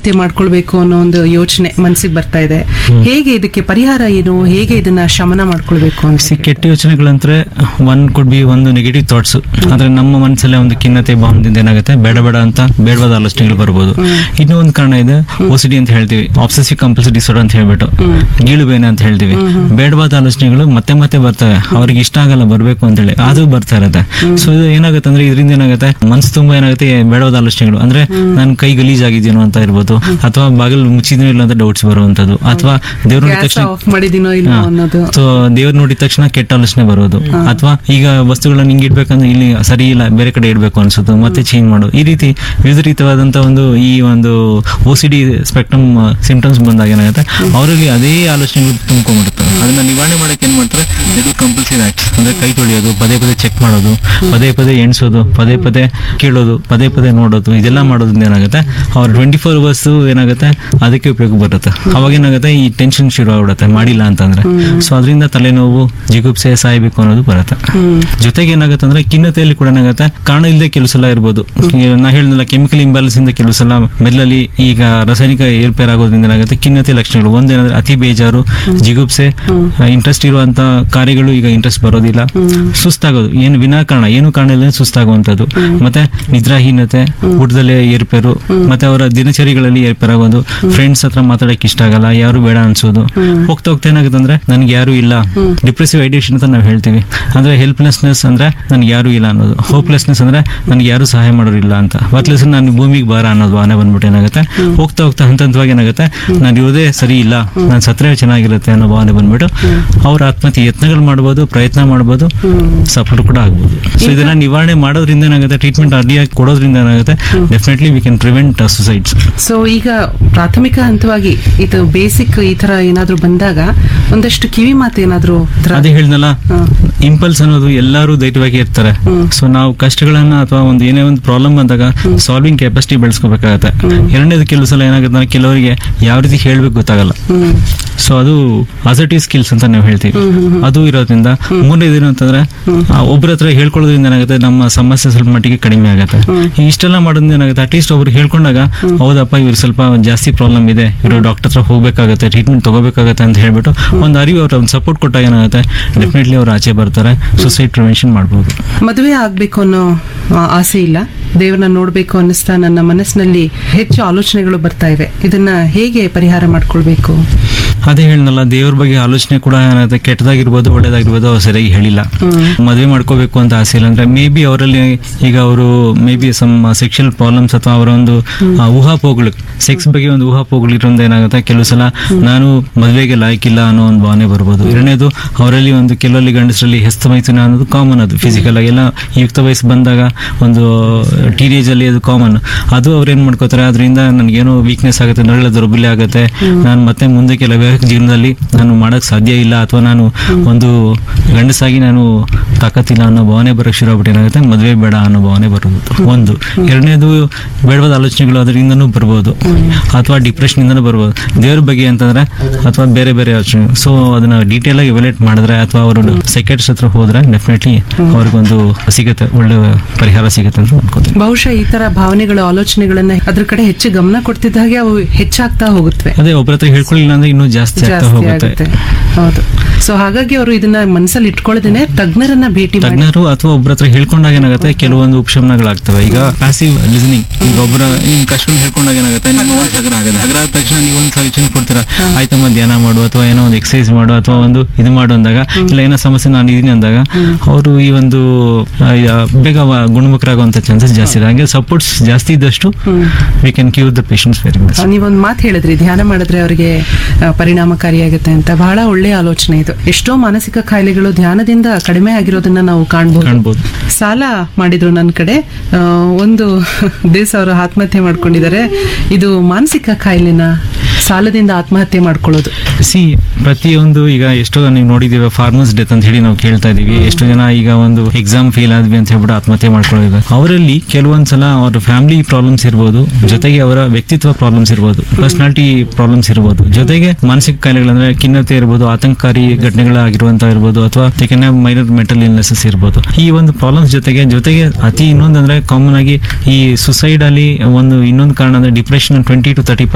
ಆತ್ಮಹತ್ಯೆ ಮಾಡ್ಕೊಳ್ಬೇಕು ಅನ್ನೋ ಒಂದು ಯೋಚನೆ ಮನಸ್ಸಿಗೆ ಬರ್ತಾ ಇದೆ ಹೇಗೆ ಇದಕ್ಕೆ ಪರಿಹಾರ ಏನು ಹೇಗೆ ಇದನ್ನ ಶಮನ ಮಾಡ್ಕೊಳ್ಬೇಕು ಅಂತ ಸಿ ಕೆಟ್ಟ ಯೋಚನೆಗಳಂದ್ರೆ ಒನ್ ಕುಡ್ ಬಿ ಒಂದು ನೆಗೆಟಿವ್ ಥಾಟ್ಸ್ ಆದ್ರೆ ನಮ್ಮ ಮನಸ್ಸಲ್ಲೇ ಒಂದು ಖಿನ್ನತೆ ಭಾವದಿಂದ ಏನಾಗುತ್ತೆ ಬೇಡ ಬೇಡ ಅಂತ ಬೇಡವಾದ ಆಲೋಚನೆಗಳು ಬರ್ಬೋದು ಇನ್ನೂ ಒಂದು ಕಾರಣ ಇದೆ ಓಸಿಡಿ ಅಂತ ಹೇಳ್ತೀವಿ ಆಬ್ಸೆಸಿವ್ ಕಂಪಲ್ಸಿವ್ ಡಿಸಾರ್ಡರ್ ಅಂತ ಹೇಳ್ಬಿಟ್ಟು ಗೀಳು ಬೇನೆ ಅಂತ ಹೇಳ್ತೀವಿ ಬೇಡವಾದ ಆಲೋಚನೆಗಳು ಮತ್ತೆ ಮತ್ತೆ ಬರ್ತವೆ ಅವ್ರಿಗೆ ಇಷ್ಟ ಆಗಲ್ಲ ಬರ್ಬೇಕು ಅಂತ ಹೇಳಿ ಅದು ಬರ್ತಾ ಇರುತ್ತೆ ಸೊ ಇದು ಏನಾಗುತ್ತೆ ಅಂದ್ರೆ ಇದರಿಂದ ಏನಾಗುತ್ತೆ ಮನ್ಸು ತುಂಬಾ ಏನಾಗುತ್ತೆ ಬೇಡವಾದ ಆಲೋಚನೆಗಳು ಅಂದ್ರೆ ನನ್ನ ಕೈ ಗಲೀಜಾಗಿದೆಯೋ ಅಂತ ಇರ್ಬೋದು ಅಥವಾ ಬಾಗಿಲು ಮುಚ್ಚಿದ್ನೋ ಇಲ್ಲ ಅಂತ ಡೌಟ್ಸ್ ಬರುವಂತದ್ದು ಅಥವಾ ದೇವ್ರ ನೋಡಿದ ಗ್ಯಾಸ್ ತಕ್ಷಣ ಆಫ್ ಮಾಡಿದಿನೋ ಇಲ್ವೋ ಅನ್ನೋದು ಸೊ ದೇವ್ರ ನೋಡಿದ ತಕ್ಷಣ ಕೆಟ್ಟ ಆಲೋಚನೆ ಬರೋದು ಅಥವಾ ಈಗ ವಸ್ತುಗಳನ್ನ ಹಿಂಗ್ ಇಡ್ಬೇಕಂದ್ರೆ ಇಲ್ಲಿ ಸರಿ ಇಲ್ಲ ಬೇರೆ ಕಡೆ ಇಡ್ಬೇಕು ಅನ್ಸುತ್ತೆ ಮತ್ತೆ ಚೇಂಜ್ ಮಾಡು ಈ ರೀತಿ ವಿವಿಧ ರೀತಿಯಾದಂತ ಒಂದು ಈ ಒಂದು O C D spectrum symptoms ಬಂದಾಗ ಏನಾಗುತ್ತೆ ಅವರಲ್ಲಿ ಅದೇ ಆಲೋಚನೆಗಳು ತುಂಬ್ಕೊಂಡ್ಬಿಡುತ್ತೆ ಅದನ್ನ ನಿವಾರಣೆ ಮಾಡಕ್ಕೆ ಏನ್ ಮಾಡ್ತಾರೆ ಇದು ಕಂಪಲ್ಸರಿ ಆಕ್ಟ್ಸ್ ಅಂದ್ರೆ ಕೈ ತೊಳೆಯೋದು ಪದೇ ಪದೇ ಚೆಕ್ ಮಾಡೋದು ಪದೇ ಪದೇ ಎಣಿಸೋದು ಪದೇ ಪದೇ ಕೇಳೋದು ಪದೇ ಪದೇ ನೋಡೋದು ಇದೆಲ್ಲ ಮಾಡೋದ್ರಿಂದ ಏನಾಗುತ್ತೆ ಅವ್ರ ಟ್ವೆಂಟಿ ಫೋರ್ ಅವರ್ಸ್ ಏನಾಗುತ್ತೆ ಅದಕ್ಕೆ ಉಪಯೋಗ ಬರುತ್ತೆ ಅವಾಗ ಏನಾಗುತ್ತೆ ಈ ಟೆನ್ಷನ್ ಶುರು ಆಗ್ಬಿಡುತ್ತೆ ಮಾಡಿಲ್ಲ ಅಂತಂದ್ರೆ ಸೊ ಅದರಿಂದ ತಲೆನೋವು ಜಿಗುಪ್ಸೆ ಸಾಯ್ಬೇಕು ಅನ್ನೋದು ಬರುತ್ತೆ ಜೊತೆಗೆ ಏನಾಗುತ್ತೆ ಅಂದ್ರೆ ಖಿನ್ನತೆಯಲ್ಲಿ ಕೂಡ ಏನಾಗುತ್ತೆ ಕಾರಣ ಇಲ್ಲದೆ ಕೆಲವು ಸಲ ಇರ್ಬೋದು ಈಗ ನಾ ಹೇಳಿದ್ನಲ್ಲ ಕೆಮಿಕಲ್ ಇಂಬ್ಯಾಲೆನ್ಸ್ ಇಂದ ಕೆಲವು ಸಲ ಮೆಲ್ಲಲ್ಲಿ ಈಗ ರಾಸಾಯನಿಕ ಏರ್ಪೇರ್ ಆಗೋದ್ರಿಂದ ಏನಾಗುತ್ತೆ ಖಿನ್ನತೆ ಲಕ್ಷಣಗಳು ಒಂದೇನಂದ್ರೆ ಅತಿ ಬೇಜಾರು ಜಿಗುಪ್ಸೆ ಇಂಟ್ರೆಸ್ಟ್ ಇರುವಂತ ಕಾರ್ಯಗಳು ಈಗ ಇಂಟ್ರೆಸ್ಟ್ ಬರೋದಿಲ್ಲ ಸುಸ್ತಾಗೋದು ಏನು ವಿನಾಕಾರಣ ಏನು ಕಾರಣ ಇಲ್ಲ ಸುಸ್ತಾಗುವಂತದ್ದು ಮತ್ತೆ ನಿದ್ರಾಹೀನತೆ ಊಟದಲ್ಲೇ ಏರ್ಪೇರು ಮತ್ತೆ ಅವರ ದಿನಚರಿಗಳಲ್ಲಿ ಏರ್ಪೇರಾಗೋದು ಫ್ರೆಂಡ್ಸ್ ಹತ್ರ ಮಾತಾಡಕ್ಕೆ ಇಷ್ಟ ಆಗಲ್ಲ ಯಾರು ಬೇಡ ಅನ್ಸೋದು ಹೋಗ್ತಾ ಹೋಗ್ತಾ ಏನಾಗುತ್ತೆ ಅಂದ್ರೆ ನನ್ಗೆ ಯಾರು ಇಲ್ಲ ಡಿಪ್ರೆಸಿವ್ ಐಡಿಯೇಷನ್ ಅಂತ ನಾವು ಹೇಳ್ತೀವಿ ಅಂದ್ರೆ ಹೆಲ್ಪ್ಲೆಸ್ನೆಸ್ ಅಂದ್ರೆ ನನ್ಗೆ ಯಾರು ಇಲ್ಲ ಅನ್ನೋದು ಹೋಪ್ಲೆಸ್ನೆಸ್ ಅಂದ್ರೆ ನನ್ಗೆ ಯಾರು ಸಹಾಯ ಮಾಡೋರಿಲ್ಲ ಅಂತ ವರ್ತ್ಲೆಸ್ ನಾನು ಭೂಮಿಗೆ ಬಾರ ಅನ್ನೋದು ಆನೆ ಬಂದ್ಬಿಟ್ಟು ಏನಾಗುತ್ತೆ ಹೋಗ್ತಾ ಹೋಗ್ತಾ ಹಂತ ಹಂತವಾಗಿ ಏನಾಗುತ್ತೆ ನಾನು ಇರೋದೇ ಸರಿ ಇಲ್ಲ ನಾನು ಸತ್ರೆ ಚೆನ್ನಾಗಿರುತ್ತೆ ಅನ್ನೋ ಭಾವನೆ ಬಂದ್ಬಿಟ್ಟು ಅವ್ರ ಆತ್ಮಹತ್ಯೆ ಯತ್ನಗಳು ಮಾಡ್ಬೋದು ಪ್ರಯತ್ನ ಮಾಡ್ಬೋದು ಸಪೋರ್ಟ್ ಕೂಡ ಆಗ್ಬೋದು ಸೊ ಇದನ್ನ ನಿವಾರಣೆ ಮಾಡೋದ್ರಿಂದ ಏನಾಗುತ್ತೆ ಟ್ರೀಟ್ಮೆಂಟ್ ಅರ್ಲಿಯಾಗಿ ಕೊಡೋದ್ರಿಂದ ಏನಾಗುತ್ತೆ definitely we can prevent suicides so ಈಗ ಪ್ರಾಥಮಿಕ ಹಂತವಾಗಿ ಇದು ಬೇಸಿಕ್ ಈ ತರ ಏನಾದ್ರೂ ಬಂದಾಗ ಒಂದಷ್ಟು ಕಿವಿ ಮಾತು ಏನಾದ್ರೂ ತರ- ಅದೇ ಹೇಳ್ದಲ್ಲ ಹಾ. ಇಂಪಲ್ಸ್ ಅನ್ನೋದು ಎಲ್ಲರೂ ಧೈರ್ಯವಾಗಿ ಇರ್ತಾರೆ ಸೊ ನಾವು ಕಷ್ಟಗಳನ್ನ ಅಥವಾ ಒಂದು ಏನೇ ಒಂದು ಪ್ರಾಬ್ಲಮ್ ಬಂದಾಗ ಸಾಲ್ವಿಂಗ್ ಕೆಪಾಸಿಟಿ ಬೆಳೆಸ್ಕೋಬೇಕಾಗತ್ತೆ ಎರಡನೇದು ಕೆಲವು ಸಲ ಏನಾಗುತ್ತೆ ಅಂದ್ರೆ ಕೆಲವರಿಗೆ ಯಾವ ರೀತಿ ಹೇಳ್ಬೇಕು ಗೊತ್ತಾಗಲ್ಲ ಹ್ಮ್ ಸೊ ಅದು ಅಸರ್ಟಿವ್ ಸ್ಕಿಲ್ಸ್ ಅಂತ ನಾವು ಹೇಳ್ತೀವಿ ಅದು ಇರೋದ್ರಿಂದ ಮೂರನೇದು ಏನು ಅಂತಂದ್ರೆ ಆ, ಒಬ್ರ ಹತ್ರ ಹೇಳ್ಕೊಳ್ಳೋದ್ರಿಂದ ಏನಾಗುತ್ತೆ ನಮ್ಮ ಸಮಸ್ಯೆ ಸ್ವಲ್ಪ ಮಟ್ಟಿಗೆ ಕಡಿಮೆ ಆಗುತ್ತೆ ಈ ಇಷ್ಟೆಲ್ಲ ಮಾಡೋದ್ರಿಂದ ಏನಾಗುತ್ತೆ ಅಟ್ಲೀಸ್ಟ್ ಒಬ್ರು ಹೇಳ್ಕೊಂಡಾಗ ಹೌದಪ್ಪ ಇವ್ರು ಸ್ವಲ್ಪ ಜಾಸ್ತಿ ಪ್ರಾಬ್ಲಮ್ ಇದೆ ಇವರು ಡಾಕ್ಟರ್ ಹತ್ರ ಹೋಗ್ಬೇಕಾಗತ್ತೆ ಟ್ರೀಟ್ಮೆಂಟ್ ತಗೋಬೇಕಾಗತ್ತೆ ಅಂತ ಹೇಳ್ಬಿಟ್ಟು ಒಂದು ಅರಿವು ಅವ್ರ ಒಂದು ಸಪೋರ್ಟ್ ಕೊಟ್ಟಾಗ ಏನಾಗುತ್ತೆ ಡೆಫಿನೆಟ್ಲಿ ಅವ್ರು ಆಚೆ ಬರ್ತಾರೆ ಸುಸೈಡ್ ಪ್ರಿವೆನ್ಷನ್ ಮಾಡ್ಬೋದು ಮದುವೆ ಆಗ್ಬೇಕು ಅನ್ನೋ ಆ, ಆಸೆ ಇಲ್ಲ ದೇವ್ರನ್ನ ನೋಡ್ಬೇಕು ಅನ್ನಿಸ್ತಾ ನನ್ನ ಮನಸ್ಸಿನಲ್ಲಿ ಹೆಚ್ಚು ಆಲೋಚನೆಗಳು ಬರ್ತಾ ಇವೆ ಇದನ್ನ ಹೇಗೆ ಪರಿಹಾರ ಮಾಡ್ಕೊಳ್ಬೇಕು ಅದೇ ಹೇಳಿದ್ನಲ್ಲ ದೇವ್ರ ಬಗ್ಗೆ ಆಲೋಚನೆ ಕೂಡ ಏನಾಗುತ್ತೆ ಕೆಟ್ಟದಾಗಿರ್ಬೋದು ಒಳ್ಳೇದಾಗಿರ್ಬೋದು ಅವ್ರು ಸರಿಯಾಗಿ ಹೇಳಿಲ್ಲ ಮದುವೆ ಮಾಡ್ಕೋಬೇಕು ಅಂತ ಆಸೆ ಇಲ್ಲ ಅಂದ್ರೆ ಮೇ ಬಿ ಅವರಲ್ಲಿ ಈಗ ಅವರು may be some sexual problems ಅಥವಾ ಅವರ ಒಂದು ಆ, ಊಹಾಪೋಗಳು ಸೆಕ್ಸ್ ಬಗ್ಗೆ ಒಂದು ಊಹಾಪೋಗಳಿರೋದ್ರಿಂದ ಏನಾಗುತ್ತೆ ಕೆಲವು ಸಲ ನಾನು ಮದುವೆಗೆ ಲಾಯ್ಕಿಲ್ಲ ಅನ್ನೋ ಒಂದು ಭಾವನೆ ಬರ್ಬೋದು ಎರಡನೇದು ಅವರಲ್ಲಿ ಒಂದು ಕೆಲವಲ್ಲಿ ಗಂಡಸರಲ್ಲಿ ಹೆಸ್ತ ಮೈಥುನ ಅನ್ನೋದು ಕಾಮನ್ ಅದು ಫಿಸಿಕಲ್ ಆಗಿ ಎಲ್ಲ ಯುಕ್ತ ವಯಸ್ಸು ಬಂದಾಗ ಒಂದು ಟೀನೇಜ್ ಅಲ್ಲಿ ಅದು ಕಾಮನ್ ಅದು ಅವ್ರು ಏನ್ ಮಾಡ್ಕೋತಾರೆ ಅದರಿಂದ ನನಗೇನೋ ವೀಕ್ನೆಸ್ ಆಗುತ್ತೆ ನರಳ ದೌರ್ಬಲ್ಯ ಆಗುತ್ತೆ ನಾನು ಮತ್ತೆ ಮುಂದಕ್ಕೆ ವೈವಾಹಿಕ ಜೀವನದಲ್ಲಿ ನಾನು ಮಾಡಕ್ ಸಾಧ್ಯ ಇಲ್ಲ ಅಥವಾ ನಾನು ಒಂದು ಗಂಡಸಾಗಿ ನಾನು ತಾಕತ್ತಿಲ್ಲ ಅನ್ನೋ ಭಾವನೆ ಬರಕ್ ಶುರು ಆಗ್ಬಿಟ್ಟು ಏನಾಗುತ್ತೆ ಮದುವೆ ಬೇಡ ಅನ್ನೋ ಭಾವನೆ ಬರೋದು ಒಂದು ಎರಡನೇದು ಬೇಡವಾದ ಆಲೋಚನೆಗಳು ಅದರಿಂದನೂ ಬರ್ಬೋದು ಅಥವಾ ಡಿಪ್ರೆಷನ್ ಇಂದನೂ ಬರ್ಬೋದು ದೇವ್ರ ಬಗ್ಗೆ ಅಂತಂದ್ರೆ ಅಥವಾ ಬೇರೆ ಬೇರೆ ಯೋಚನೆ ಸೊ ಅದನ್ನ ಡೀಟೇಲ್ ಆಗಿ ಎವ್ಯಾಲೇಟ್ ಮಾಡಿದ್ರೆ ಅಥವಾ ಅವರು ಸೆಕ್ರೆಟ್ಸ್ ಹತ್ರ ಹೋದ್ರೆ ಡೆಫಿನೆಟ್ಲಿ ಅವ್ರಿಗೊಂದು ಸಿಗುತ್ತೆ ಒಳ್ಳೆ ಪರಿಹಾರ ಸಿಗುತ್ತೆ ಅಂತ ಅನ್ಕೋತೀನಿ ಬಹುಶಃ ಈ ತರ ಭಾವನೆಗಳು ಆಲೋಚನೆಗಳನ್ನ ಅದ್ರ ಕಡೆ ಹೆಚ್ಚು ಗಮನ ಕೊಡ್ತಿದ್ದ ಹಾಗೆ ಅವು ಹೆಚ್ಚಾಗ್ತಾ ಹೋಗುತ್ತವೆ ಅದೇ ಒಬ್ಬರ ಹತ್ರ ಹೇಳ್ಕೊಳ್ಳಿಲ್ಲ ಅಂದ್ರೆ ಇನ್ನೂ ಜಾಸ್ತಿ ಆಗ್ತಾ ಜಾಸ್ತಿ ಹೋಗುತ್ತೆ ಆಗುತ್ತೆ ಹೌದು ಸೊ ಹಾಗಾಗಿ ಅವರು ಇದನ್ನ ಮನಸ್ಸಲ್ಲಿ ಇಟ್ಕೊಳ್ಳದೇನೆ ತಜ್ಞರನ್ನ ಭೇಟಿ ಮಾಡಿ ತಜ್ಞರು ಅಥವಾ ಒಬ್ಬರ ಹತ್ರ ಹೇಳ್ಕೊಂಡಾಗ ಏನಾಗುತ್ತೆ ಕೆಲವೊಂದು ಉಪಶಮನಗಳಾಗ್ತವೆ ಈಗ ಪ್ಯಾಸಿವ್ ಲಿಸನಿಂಗ್ ಈಗ ಒಬ್ಬರ ನಿಮ್ ಕಷ್ಟ ಹೇಳ್ಕೊಂಡಾಗ ಏನಾಗುತ್ತೆ ನಿಮ್ಮ voice ಹಗರ ಆಗುತ್ತೆ ಹಗರ ಆದ ತಕ್ಷಣ ನೀವು ಒಂದು ಸಜೆಷನ್ ಕೊಡ್ತೀರಾ ಆಯ್ತಮ್ಮ ಧ್ಯಾನ ಮಾಡು ಅಥವಾ ಏನೋ ಒಂದು ಎಕ್ಸರ್ಸೈಸ್ ಮಾಡು ಅಥವಾ ಒಂದು ಇದು ಮಾಡು ಅಂದಾಗ ಇಲ್ಲ ಏನೋ ಸಮಸ್ಯೆ ನಾನು ಇದೀನಿ ಅಂದಾಗ ಅವರು ಈ ಒಂದು ಆ, ಯಾ- ಬೇಗ ವ- ಗುಣಮುಖರಾಗುವಂತ ಚಾನ್ಸಸ್ ಜಾಸ್ತಿ ಇದೆ ಹಾಗೆ ಸಪೋರ್ಟ್ಸ್ ಜಾಸ್ತಿ ಇದ್ದಷ್ಟು we can cure the patients very much ನೀವೊಂದು ಮಾತು ಹೇಳಿದ್ರಿ ಧ್ಯಾನ ಮಾಡಿದ್ರೆ ಅವರಿಗೆ ಆ, ಪರಿಣಾಮಕಾರಿಯಾಗುತ್ತೆ ಅಂತ ಬಹಳ ಒಳ್ಳೆಯ ಆಲೋಚನೆ ಇದು ಎಷ್ಟೋ ಮಾನಸಿಕ ಕಾಯಿಲೆಗಳು ಧ್ಯಾನದಿಂದ ಕಡಿಮೆ ಆಗಿರೋದನ್ನ ನಾವು ಕಾಣಬಹುದು ಕಾಣ್ಬೋದು ಸಾಲ ಮಾಡಿದ್ರು ನನ್ನ ಕಡೆ ಆ, ಒಂದು ದಿವಸ ಅವರು ಆತ್ಮಹತ್ಯೆ ಮಾಡ್ಕೊಂಡಿದ್ದಾರೆ ಇದು ಮಾನಸಿಕ ಕಾಯಿಲೆನ ಸಾಲದಿಂದ ಆತ್ಮಹತ್ಯೆ ಮಾಡ್ಕೊಳ್ಳೋದು ಸಿ ಪ್ರತಿಯೊಂದು ಈಗ ಎಷ್ಟೋ ನೀವು ನೋಡಿದೀವಿ ಫಾರ್ಮರ್ಸ್ ಡೆತ್ ಅಂತ ಹೇಳಿ ನಾವು ಕೇಳ್ತಾ ಇದೀವಿ ಎಷ್ಟೋ ಜನ ಈಗ ಒಂದು ಎಕ್ಸಾಮ್ ಫೇಲ್ ಆದ್ವಿ ಅಂತ ಹೇಳ್ಬಿಟ್ಟು ಆತ್ಮಹತ್ಯೆ ಮಾಡ್ಕೊಳ್ಳೋದು ಅವರಲ್ಲಿ ಕೆಲವೊಂದ್ಸಲ ಅವ್ರ ಫ್ಯಾಮಿಲಿ ಪ್ರಾಬ್ಲಮ್ಸ್ ಇರ್ಬೋದು ಜೊತೆಗೆ ಅವರ ವ್ಯಕ್ತಿತ್ವ ಪ್ರಾಬ್ಲಮ್ಸ್ ಇರ್ಬೋದು ಪರ್ಸನಾಲಿಟಿ ಪ್ರಾಬ್ಲಮ್ಸ್ ಇರ್ಬೋದು ಜೊತೆಗೆ ಮಾನಸಿಕ ಕಾಯಿಲೆಗಳಂದ್ರೆ ಖಿನ್ನತೆ ಇರ್ಬೋದು ಆತಂಕಕಾರಿ ಘಟನೆಗಳಾಗಿರುವಂತ ಇರ್ಬೋದು ಅಥವಾ ಮೈನರ್ ಮೆಂಟಲ್ ಇಲ್ನೆಸಸ್ ಇರ್ಬೋದು ಈ ಒಂದು ಪ್ರಾಬ್ಲಮ್ಸ್ ಜೊತೆಗೆ ಜೊತೆಗೆ ಅತಿ ಇನ್ನೊಂದಂದ್ರೆ ಕಾಮನ್ ಆಗಿ ಈ ಸುಸೈಡ್ ಅಲ್ಲಿ ಒಂದು ಇನ್ನೊಂದು ಕಾರಣ ಅಂದ್ರೆ ಡಿಪ್ರೆಷನ್ ಟ್ವೆಂಟಿ ಟು ತರ್ಟಿ